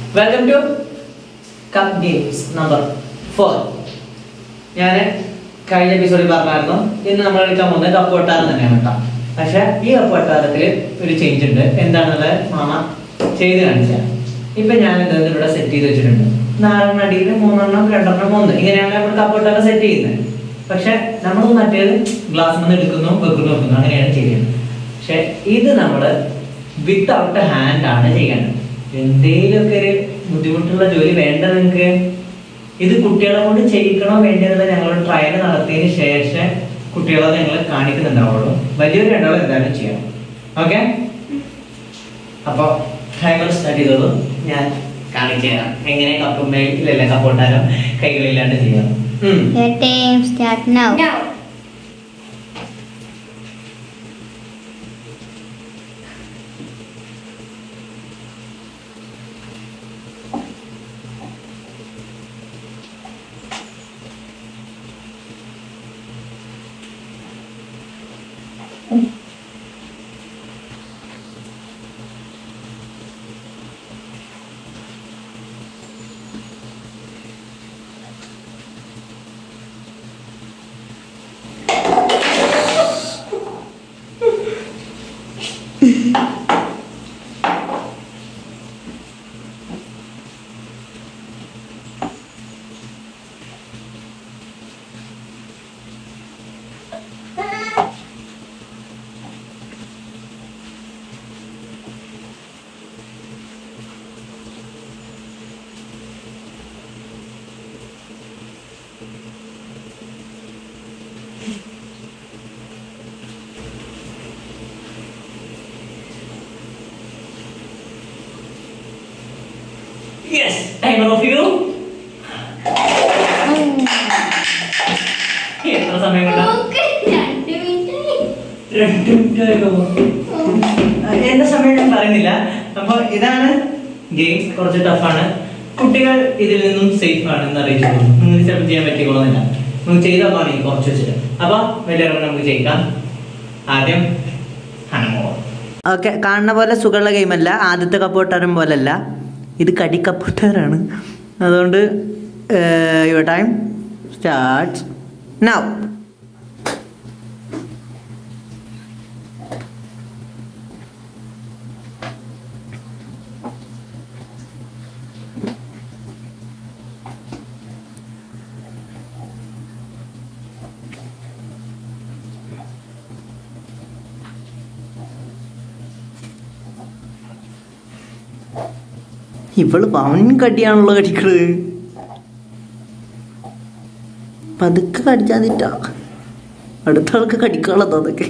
Welcome to cup games number four ഞാൻ കഴിഞ്ഞ എപ്പിസോഡിൽ പറഞ്ഞായിരുന്നു ഇന്ന് നമ്മൾ എടുക്കാൻ പോകുന്നത് കപ്പ് വട്ടാരം തന്നെയാണ് കേട്ടോ പക്ഷെ ഈ കപ്പ് വട്ടാരത്തിൽ ഒരു ചേഞ്ച് ഉണ്ട് എന്താണെന്നുള്ളത് മാമ ചെയ്ത് കാണിച്ച ഇപ്പൊ ഞാൻ എന്താ ഇവിടെ സെറ്റ് ചെയ്ത് വെച്ചിട്ടുണ്ട് നാലെണ്ണം അടിയിൽ മൂന്നെണ്ണം രണ്ടെണ്ണം മൂന്ന് ഇങ്ങനെയാണ് നമ്മൾ കപ്പ് വട്ടാരം സെറ്റ് ചെയ്യുന്നത് പക്ഷെ നമ്മൾ മറ്റേത് ഗ്ലാസ് നിന്ന് എടുക്കുന്നു വെക്കുന്നു വെക്കുന്നു അങ്ങനെയാണ് ചെയ്യുന്നത് പക്ഷെ ഇത് നമ്മൾ വിത്തൗട്ട് ഹാൻഡ് ആണ് ചെയ്യേണ്ടത് എന്തെങ്കിലുമൊക്കെ ഒരു ബുദ്ധിമുട്ടുള്ള ജോലി വേണ്ട നിങ്ങൾക്ക് ഇത് കുട്ടികളെ കൊണ്ട് ചെയ്യിക്കണോ വേണ്ടതെന്ന് ഞങ്ങൾ ട്രയൽ നടത്തിയതിന് ശേഷം കുട്ടികളെ ഞങ്ങൾ കാണിക്കുന്നുണ്ടാവുള്ളൂ വലിയൊരു രണ്ടാളും എന്തായാലും ചെയ്യണം ഓക്കെ അപ്പോൾ ടൈമർ സ്റ്റാർട്ട് ചെയ്തോളൂ ഞാൻ കാണിച്ചു തരാം എങ്ങനെ കപ്പുമ്മേ ഇല്ലല്ല കപ്പോട്ടാരം കൈകളില്ലാണ്ട് ചെയ്യാം ഉം. Your time start now. Now. Yes, timer of you. എത്ര സമയം കിട്ടാം Okay, രണ്ട് minute. രണ്ട് മിനിറ്റ് ആയോ എന്റെ സമയം ഞാൻ പറയുന്നില്ല അപ്പൊ ഇതാണ് ഗെയിം കുറച്ച് ടഫാണ് കുട്ടികൾ ഇതിൽ നിന്നും സേഫ് ആണെന്ന് അറിയിച്ചു നിങ്ങൾക്ക് ചിലപ്പോൾ ചെയ്യാൻ പറ്റിക്കൊള്ളുന്നില്ല നമുക്ക് ചെയ്ത് നോക്കുകയാണെങ്കിൽ കുറച്ച് വെച്ചിട്ട് അപ്പൊ വലിയ നമുക്ക് ചെയ്യിക്കാം ആദ്യം ഹനുമോ ഓക്കെ കാണുന്ന പോലെ സുഖമുള്ള ഗെയിമല്ല ആദ്യത്തെ കപ്പോട്ടാരം പോലല്ല ഇത് കടി കപ്പോട്ടാരാണ് അതുകൊണ്ട് യുവർ ടൈം സ്റ്റാർട്ട് നൗ ഇവള് പവൻ കടിയാണല്ലോ കടിക്കണത് പതുക്കെ കടിച്ചാതിട്ടാ അടുത്ത ആൾക്ക് കടിക്കാനുള്ളത് അതൊക്കെ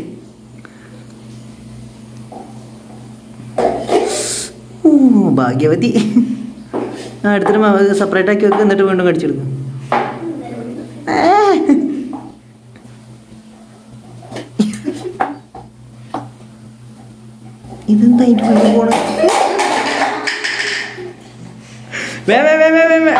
ഓ ഭാഗ്യവതി ആ എടുത്തിട്ട് സെപ്പറേറ്റ് ആക്കി വെക്കുക എന്നിട്ട് വീണ്ടും കടിച്ചെടുക്കും ഏ. ഇതെന്താ അതിന്റെ മുന്നിൽ പോണെ വേ വേ വേ വേ വേ വേ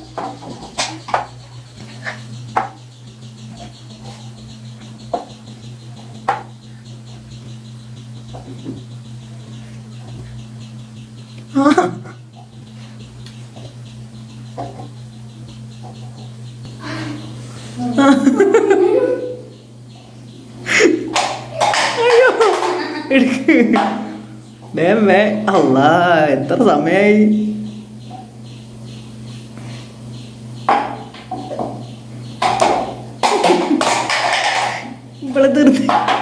ആ. അയ്യോ എടുക്ക് വേം വേ അല്ലാ എത്ര സമയായി ഇവിടെ തീർന്ന്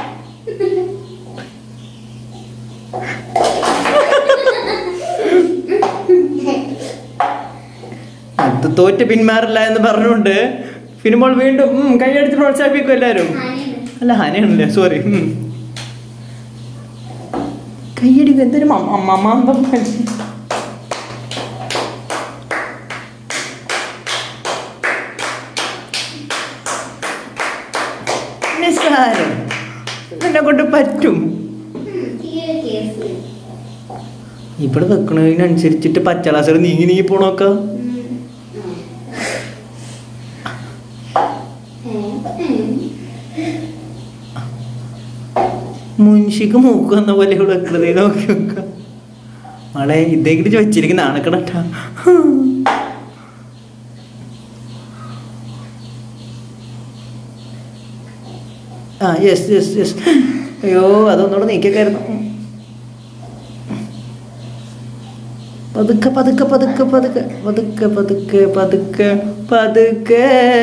അത് തോറ്റ് പിന്മാറില്ല എന്ന് പറഞ്ഞുകൊണ്ട് ഫിനിമോൾ വീണ്ടും ഉം, കൈയടിച്ച് പ്രോത്സാഹിപ്പിക്കും എല്ലാരും അല്ല ഹനയാണല്ലേ സോറി കൈയടിക്കും എന്തൊരു മമ്മാമ്പം നിസ്സാരം എന്നെ കൊണ്ട് പറ്റും തീരെ careful. ഇവിടെ വെക്കണതിനനുസരിച്ചിട്ട് പച്ചളാസർ നീങ്ങി നീങ്ങി പോണോക്ക ഉം. ഉം. ഉം. മുൻഷിക്ക് മൂക്ക് വന്ന പോലെ ഇവിടെ വെക്കണതേ നോക്കി വെക്ക മോളെ ഇതേക്കിട്ട് വെച്ചിരിക്കുന്ന ആണക്കടട്ടാ ആ യെസ് യെസ് യെസ് അയ്യോ അതൊന്നുകൂടെ നീക്കിയൊക്കെയായിരുന്നു പതുക്കെ പതുക്കെ പതുക്കെ പതുക്കെ പതുക്കെ പതുക്കെ പതുക്കെ പതുക്കെ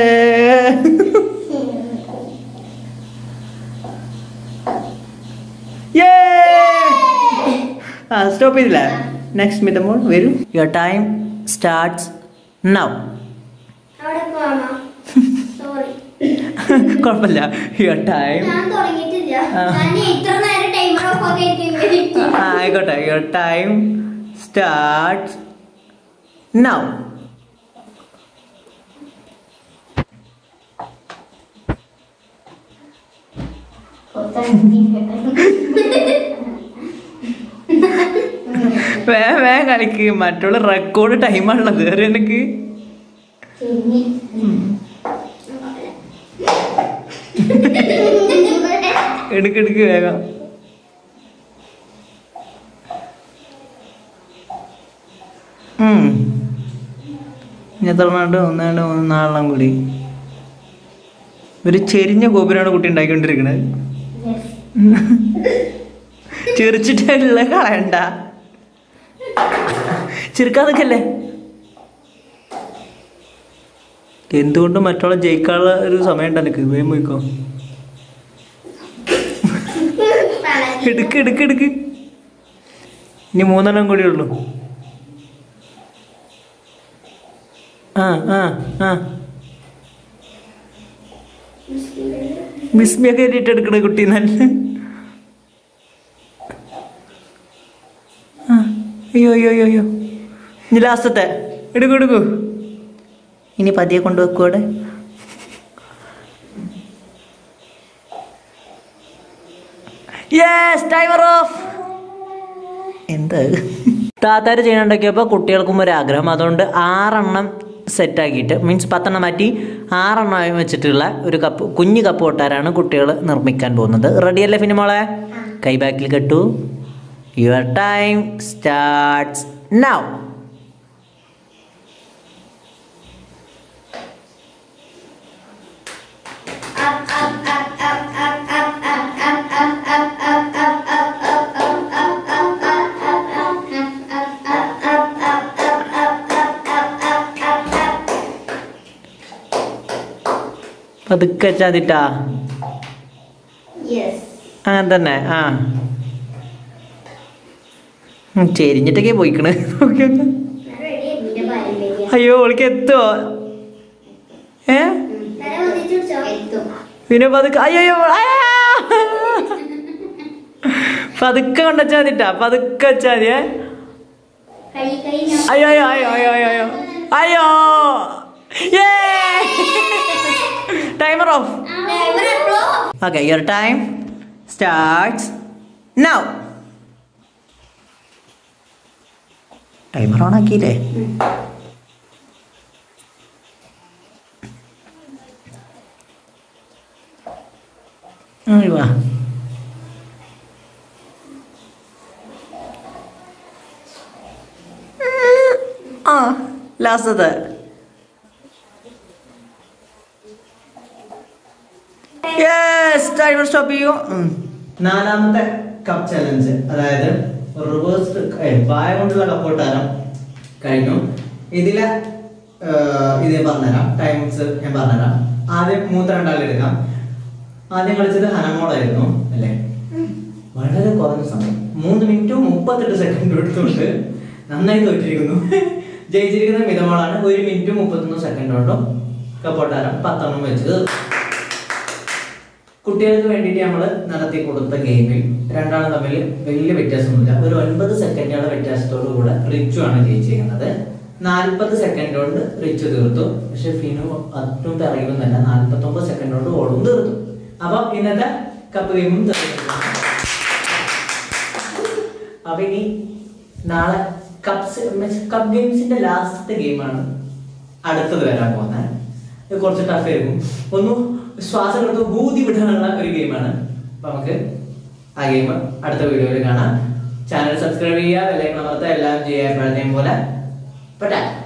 ആ സ്റ്റോപ്പ് ചെയ്തില്ല നെക്സ്റ്റ് മിതമോൾ വരൂ യുവർ ടൈം സ്റ്റാർട്ട്സ് നൗ അവിടെ പോണോ സോറി കുഴപ്പമില്ല യുവർ ടൈം ഞാൻ തുടങ്ങിയിട്ടില്ല ആ. ഞാൻ ഇത്ര നേരം ടൈമർ ഓഫ് ആക്കി ഇരിക്കും. ആയിക്കോട്ടെ യുവർ ടൈം സ്റ്റാർട്ട്സ് നൗ വേ വേ കളിക്ക് മറ്റുള്ള റെക്കോർഡ് ടൈമാണുള്ളത് വേറെ എനിക്ക് എടുക്ക് എടുക്ക് വേഗം ഉം. ഇനി എത്ര നാണ്ട് ഒന്നാണ്ട് മൂന്ന് നാലെണ്ണം കൂടി ഒരു ചെരിഞ്ഞ ഗോപുരമാണ് കുട്ടി ഉണ്ടാക്കിക്കൊണ്ടിരിക്കണത് ചിരിച്ചിട്ടുള്ള കളയണ്ട ചിരിക്കാതൊക്കെയല്ലേ എന്തുകൊണ്ട് മറ്റുള്ള ജയിക്കാനുള്ള ഒരു സമയം ഉണ്ട് എനിക്ക് വേഗം പോയിക്കോ എടുക്ക് എടുക്ക് എടുക്ക് ഇനി മൂന്നെണ്ണം കൂടി ഉള്ളൂ ആ ആ ആ വിസ്മയൊക്കെ ഇട്ട് എടുക്കണ കുട്ടി നല്ല ആ, അയ്യോ അയ്യോ അയ്യോ അയ്യോ ഇനി ലാസ്റ്റത്തെ എടുക്കൂ എടുക്കൂ ഇനി പതിയെ കൊണ്ടുവെക്കൂ അവിടെ യെസ് ടൈമർ ഓഫ് എന്ത് താത്താര് ചെയ്യണുണ്ടാക്കിയപ്പോൾ കുട്ടികൾക്കും ഒരു ആഗ്രഹം അതുകൊണ്ട് ആറെണ്ണം സെറ്റാക്കിയിട്ട് മീൻസ് പത്തെണ്ണം മാറ്റി ആറെണ്ണം വെച്ചിട്ടുള്ള ഒരു കപ്പ് കുഞ്ഞു കപ്പ് കൊട്ടാരാണ് കുട്ടികൾ നിർമ്മിക്കാൻ പോകുന്നത് റെഡിയല്ലേ ഫിനിമോളെ കൈ ബാക്കിൽ കെട്ടു യുവർ ടൈം സ്റ്റാർട്ട്സ് നൗ പതുക്കെ ചാതിട്ടാ യെസ് അങ്ങനെ തന്നെ ആ ഉം, ചെരിഞ്ഞിട്ടൊക്കെ പോയിക്കണ് നോക്കി നോക്ക്. റെഡി എന്റെ പാരമ്പര്യം അയ്യോ ഓൾക്ക് എത്തുവോ ഏ തല വന്നിട്ട് പിടിച്ചോ എത്തും പിന്നെ പതുക്കെ അയ്യോ അയ്യോ, അയ്യോ. പതുക്കെ കൊണ്ടുവച്ചാ മതിട്ടാ പതുക്കെ വെച്ചാ മതിയേ കൈ കൈ ഞാൻ- അയ്യോ അയ്യോ അയ്യോ അയ്യോ അയ്യോ അയ്യോ അയ്യോ ടൈമർ ഓഫ് ഡ്രൈവർ എപ്പോഴോ okay your time starts now timer on ആക്കിയില്ലേ ആ, വാ ആ ലാസ്റ്റത്തെ യെസ് ടൈമർ സ്റ്റോപ്പ് ചെയ്യൂ നാലാമത്തെ കപ്പ് ചലഞ്ച് അതായത് റിവേഴ്സ് വായ കൊണ്ടുള്ള കപ്പോട്ടാരം കഴിഞ്ഞു ഇതിലെ ഏർ, ഇത് ഞാൻ പറഞ്ഞുതരാം ടൈംസ് ഞാൻ പറഞ്ഞുതരാം ആദ്യം മൂത്ത രണ്ടാളും എടുക്കാം ആദ്യം കളിച്ചത് ഹനമോളായിരുന്നു അല്ലേ വളരെ കുറഞ്ഞ സമയം മൂന്ന് മിനിറ്റും മുപ്പത്തെട്ട് സെക്കൻഡ് എടുത്തുകൊണ്ട് നന്നായി തോറ്റിരിക്കുന്നു ജയിച്ചിരിക്കുന്ന മിതമോളാണ് ഒരു മിനിറ്റും മുപ്പത്തൊന്ന് സെക്കൻഡ് കൊണ്ടും കപ്പോട്ടാരം പത്തെണ്ണം വെച്ചത് കുട്ടികൾക്ക് വേണ്ടിയിട്ട് നമ്മൾ നടത്തി കൊടുത്ത ഗെയിമിൽ രണ്ടാളും തമ്മിൽ വലിയ വ്യത്യാസമൊന്നുമില്ല ഒരു ഒൻപത് സെക്കൻഡുകളുടെ വ്യത്യാസത്തോടു കൂടെ റിച്ചു ആണ് ജയിച്ചിരിക്കുന്നത് നാൽപ്പത് സെക്കൻഡ് കൊണ്ട് റിച്ചു തീർത്തു പക്ഷെ ഫിനു അറ്റും പിറകിലൊന്നല്ല നാൽപ്പത്തി ഒമ്പത് സെക്കൻഡ് കൊണ്ട് ഓടും തീർത്തു അപ്പൊ ഇന്നത്തെ കപ്പ് ഗെയിമും തീർന്നു അപ്പൊ ഇനി നാളെ കപ്സ് കപ്പ് ഗെയിംസിന്റെ ലാസ്റ്റത്തെ ഗെയിമാണ് അടുത്തത് വരാൻ പോകുന്നത് ഇത് കുറച്ച് ടഫ് ആയിരിക്കും ഒന്ന് ശ്വാസം എടുത്ത് ബൂതി വിടാനുള്ള ഒരു ഗെയിമാണ് അപ്പൊ നമുക്ക് ആ ഗെയിം അടുത്ത വീഡിയോയിൽ കാണാം ചാനൽ സബ്സ്ക്രൈബ് ചെയ്യുക ബെല്ലൈക്കൺ അമർത്തുക എല്ലാം ചെയ്യുക എപ്പോഴത്തെയും പോലെ പറ്റാ